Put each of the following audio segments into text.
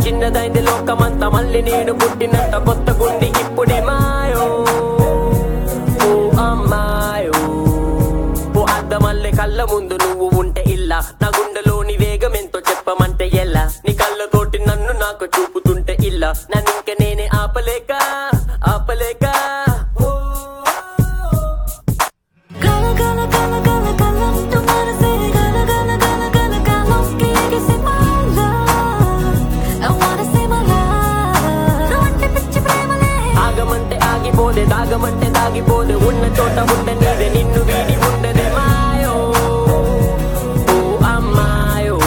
చిన్నదైంది లోకమంతా మళ్ళీ నేను పుట్టినంత కొత్త గుండి ఇప్పుడే మాయో ఓ అమ్మాయో ఓ అద్దమల్లె కళ్ళ ముందు నువ్వు ఉంటే ఇల్లా నా గుండెలోని వేగం ఎంతో చెప్పమంటే ఎలా నీ కళ్ళతోటి నన్ను నాకు చూపుతుంటే ఇల్లా నన్ను ఇంక నేనే ఆపలేక ఆపలేక ఓ Gala gala gala gala gala tu మనసే gala gala gala gala gala que say my love I wanna say my love నువ్వంటే పిచ్చి ప్రేమలే ఆగమంటే ఆగిపోదే దాగమంటే దాగిపోదే ఉన్న చోట ఉండ నీదే నిన్ను వీడి ఉండదే మాయో ఓ అమ్మాయో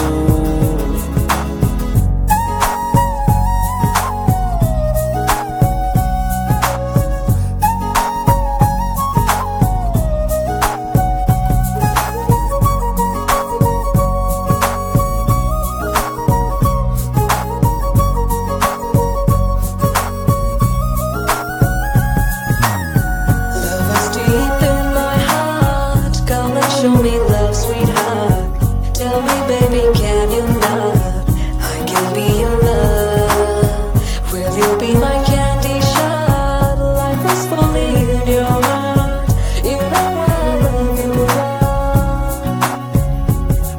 Love is deep in my heart Come and show me love sweetheart Tell me baby can you not I can be your love Will you be my candy shot Life is fully in your heart You know I love you love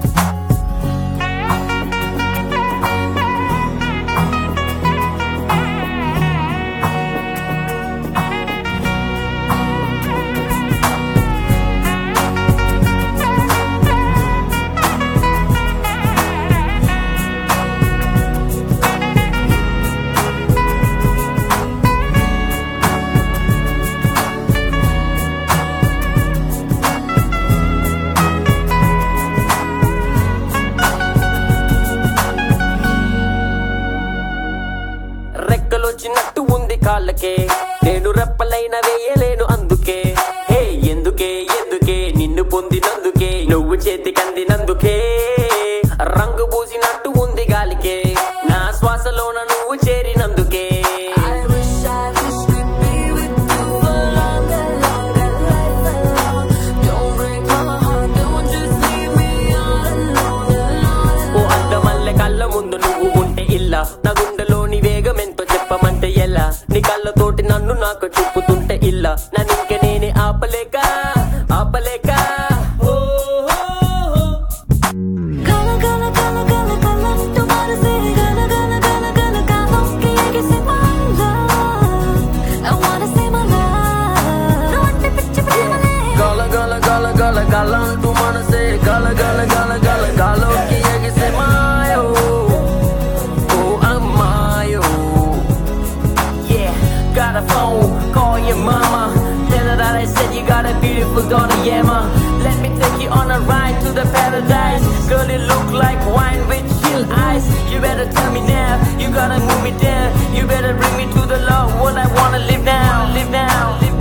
రెక్కలొచ్చినట్టు ఉంది కాళ్ళకే నేను రెప్పలైన వేయలేను అందుకే హే ఎందుకే ఎందుకే నిన్ను పొందినందుకే నువ్వు చేతికందినందుకే రంగు పూసినట్టు ఉంది గాలికే నా శ్వాసలోన నువ్వు చేరినందుకే I wish I wish we'd be with you for longer, longer, life alone. Don't break my heart, don't just leave me all alone, alone. ఓ అందమల్లె కళ్ళ ముందు నువ్వు ఉంటే ఇల్లా నా గుండెలోని వేగం ఎంతో చెప్పమంటే ఎలా నీ కళ్ళతోటి నన్ను నాకు చూపుతుంటే ఇల్లా నన్ను ఇంక నేనే ఆపలేక ఆపలేక ఓ, ఓ, ఓ. Gala gala gala gala gala, tu మనసే gala gala gala gala gala, que say my love. I wanna say my love. నువ్వంటే పిచ్చి ప్రేమలే. గల గల గల గల గల అంటూ మనసే గల గల గల గల గాలోకి ఎగిసే మాయో ఓ అమ్మాయో Yeah, got a phone, call your mama Tell her that I said you got a beautiful daughter, yeah ma Let me take you on a ride to the paradise Girl, you look like wine with chill eyes You better tell me now, you gotta move me down You better bring me to the love, what I wanna live now, live now, live